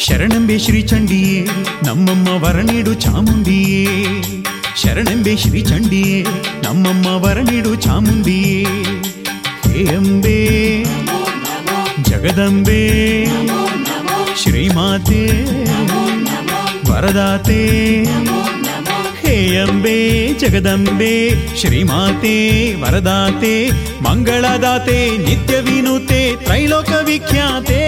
ಶರಣೆಂಬೆ ಶ್ರೀ ಚಂಡಿಯೇ ನಮ್ಮಮ್ಮ ವರ ನೀಡು ಚಾಮುಂಡಿಯೇ ಶರಣೆಂಬೆ ಶ್ರೀ ಚಂಡಿಯೇ ನಮ್ಮಮ್ಮ ವರ ನೀಡು ಚಾಮುಂಡಿಯೇ ಹೇ ಅಂಬೆ ಜಗದಂಬೆ ಶ್ರೀಮಾತೆ ವರದಾತೆ ಹೇ ಅಂಬೆ ಜಗದಂಬೆ ಶ್ರೀಮಾತೆ ವರದಾತೆ ಮಂಗಳದಾತೆ ನಿತ್ಯ ವಿನುತೆ ತ್ರೈಲೋಕ ವಿಖ್ಯಾತೆ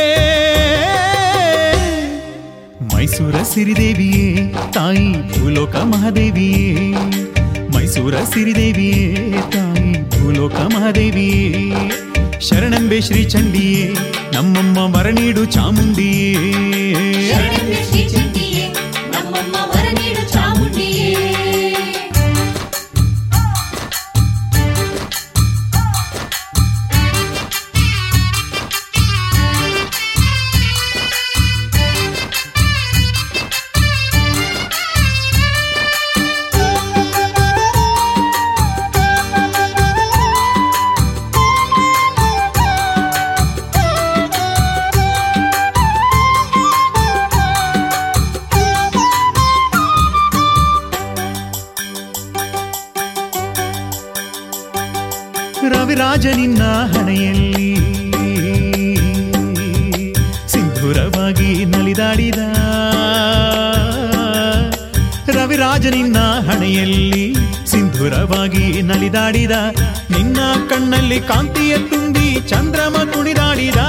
ಮೈಸೂರ ಸಿರಿದೇವಿಯೇ ತಾಯಿ ಭೂಲೋಕ ಮಹಾದೇವಿಯೇ ಮೈಸೂರ ಸಿರಿದೇವಿಯೇ ತಾಯಿ ಭೂಲೋಕ ಮಹಾದೇವಿಯೇ ಶರಣಂಬೆ ಶ್ರೀ ಚಂಡಿಯೇ ನಮ್ಮಮ್ಮ ವರ ನೀಡು ಚಾಮುಂಡಿಯೇ ಶರಣೆಂಬೆ ಶ್ರೀ ಚಂಡಿಯೇ ನಮ್ಮಮ್ಮ ವರ ನೀಡು ಚಾಮುಂಡಿಯೇ ರವಿರಾಜ ನಿನ್ನ ಹಣೆಯಲ್ಲಿ ಸಿಂಧೂರವಾಗಿ ನಲಿದಾಡಿದ ರವಿರಾಜ ನಿನ್ನ ಹಣೆಯಲ್ಲಿ ಸಿಂಧೂರವಾಗಿ ನಲಿದಾಡಿದ ನಿನ್ನ ಕಣ್ಣಲ್ಲಿ ಕಾಂತಿಯ ತುಂಬಿ ಚಂದ್ರಮ ಕುಣಿದಾಡಿದ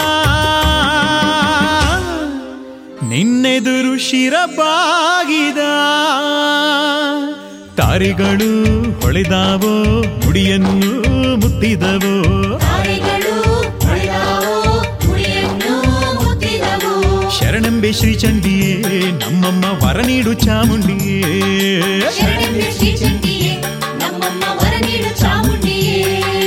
ನಿನ್ನೆದುರು ಶಿರಬಾಗಿದ ತಾರೆಗಳು ಹೊಳೆದಾವೋ ಮುಡಿಯನ್ನು ಮುತ್ತಿದವೋ ತಾರೆಗಳು ಹೊಳೆದಾವೋ ಮುಡಿಯನ್ನು ಮುತ್ತಿದವು ಶರಣೆಂಬೆ ಶ್ರೀ ಚಂಡಿಯೇ ನಮ್ಮಮ್ಮ ವರ ನೀಡು ಚಾಮುಂಡಿಯೇ ಶರಣೆಂಬೆ ಶ್ರೀ ಚಂಡಿಯೇ ನಮ್ಮಮ್ಮ ವರ ನೀಡು ಚಾಮುಂಡಿಯೇ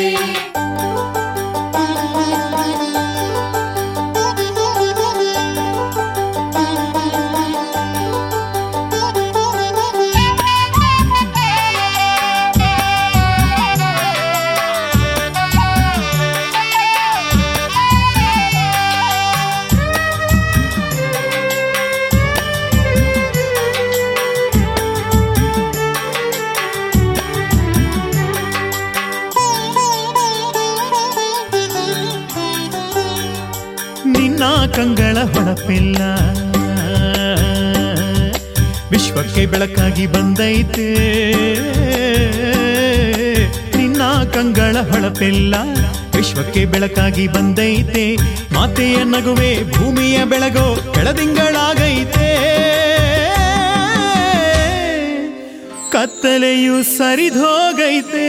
ನಿನ್ನ ಕಂಗಳ ಹೊಳಪೆಲ್ಲ ವಿಶ್ವಕ್ಕೆ ಬೆಳಕಾಗಿ ಬಂದೈತೆ ನಿನ್ನ ಕಂಗಳ ಹೊಳಪೆಲ್ಲ ವಿಶ್ವಕ್ಕೆ ಬೆಳಕಾಗಿ ಬಂದೈತೆ ಮಾತೆಯ ನಗುವೆ ಭೂಮಿಯ ಬೆಳಗೋ ಬೆಳದಿಂಗಳಾಗೈತೆ ಕತ್ತಲೆಯು ಸರಿದೋಗೈತೆ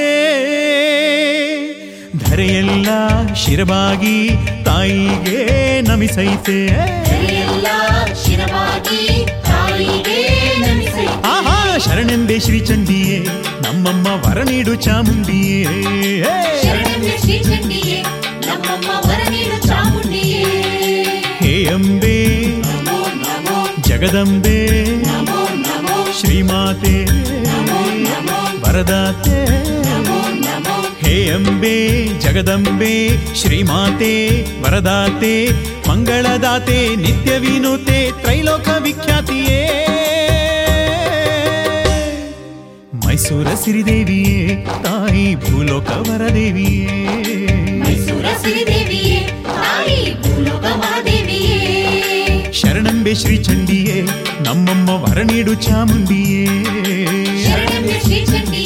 ಧರೆಯೆಲ್ಲ ಶಿರವಾಗಿ ತಾಯಿಗೆ ನಮಿಸೈತೆ ಎಲ್ಲ ಶಿರವಾಗಿ ತಾಯಿಗೆ ನಮಿಸಿ ಆಹಾ ಶರಣೆಂಬೆ ಶ್ರೀ ಚಂಡಿಯೇ ನಮ್ಮಮ್ಮ ವರ ನೀಡು ಚಾಮುಂಡಿಯೇ ಶರಣೆಂಬೆ ಶ್ರೀ ಚಂಡಿಯೇ ನಮ್ಮಮ್ಮ ವರ ನೀಡು ಚಾಮುಂಡಿಯೇ ಹೇ ಅಂಬೆ ನಮೋ ನಮೋ ಜಗದಂಬೆ ನಮೋ ನಮೋ ಶ್ರೀಮಾತೆ ನಮೋ ನಮೋ ವರದಾತೆ ನಮೋ ನಮೋ ಹೇ ಅಂಬೆ ಜಗದಂಬೆ ಶ್ರೀಮಾತೆ ವರದಾತೆ ಮಂಗಳದಾತೆ ನಿತ್ಯ ವಿನುತೆ ತ್ರೈಲೋಕ ವಿಖ್ಯಾತಿಯೇ ಮೈಸೂರ ಸಿರಿದೇವಿಯೇ ತಾಯಿ ಭೂಲೋಕ ವರದೇವಿಯೇ ಮೈಸೂರ ಸಿರಿದೇವಿಯೇ ತಾಯಿ ಭೂಲೋಕ ಮಹಾದೇವಿಯೇ ಶರಣಂಬೆ ಶ್ರೀ ಚಂಡಿಯೇ ನಮ್ಮಮ್ಮ ವರ ನೀಡು ಚಾಮುಂಡಿಯೇ ಶರಣೆಂಬೆ ಶ್ರೀ ಚಂಡಿ